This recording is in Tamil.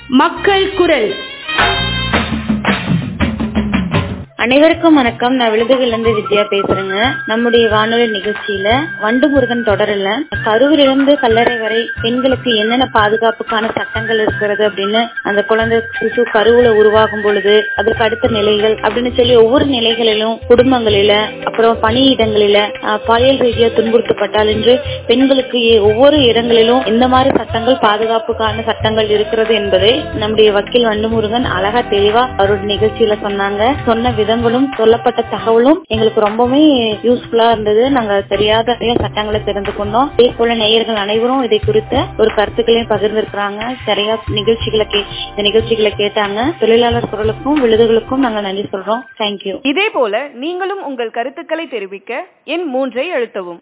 மக்கள் குரல் அனைவருக்கும் வணக்கம் நான் விழுதுகளிலிருந்து வித்யா பேசுறேங்க நம்முடைய வானொலி நிகழ்ச்சியில வண்டு முருகன் தொடரில் கருவிலிருந்து கல்லறை வரை பெண்களுக்கு என்னென்ன பாதுகாப்புக்கான சட்டங்கள் இருக்கிறது அப்படின்னு அந்த குழந்தை சிசு கருவுல உருவாகும் பொழுது அதற்கு அடுத்த நிலைகள் அப்படின்னு சொல்லி ஒவ்வொரு நிலைகளிலும் குடும்பங்களில அப்புறம் பணியிடங்களில அஹ், பாலியல் ரீதியா துன்புறுத்தப்பட்டால் என்று பெண்களுக்கு எ- ஒவ்வொரு இடங்களிலும் இந்த மாதிரி சட்டங்கள் பாதுகாப்புக்கான சட்டங்கள் இருக்கிறது என்பதை நம்முடைய வக்கீல் வண்டுமுருகன் அழகா தெளிவா அவருடைய நிகழ்ச்சியில சொன்னாங்க சொன்ன விதங்களும் சொல்லப்பட்ட தகவலும் எங்களுக்கு ரொம்பவே யூஸ்ஃபுல்லா இருந்தது நாங்க தெரியாத நிறைய சட்டங்களை தெரிந்து கொண்டோம் அதே போல நேயர்கள் அனைவரும் இதை குறித்த ஒரு கருத்துக்களையும் பகிர்ந்திருக்கிறாங்க நிறைய நிகழ்ச்சிகளை கே இந்த நிகழ்ச்சிகளை கேட்டாங்க தொழிலாளர் குரலுக்கும் விழுதுகளுக்கும் நாங்க நன்றி சொல்றோம் தேங்க்யூ இதே போல நீங்களும் உங்கள் கருத்துக்களை தெரிவிக்க எண் மூன்றை அழுத்தவும்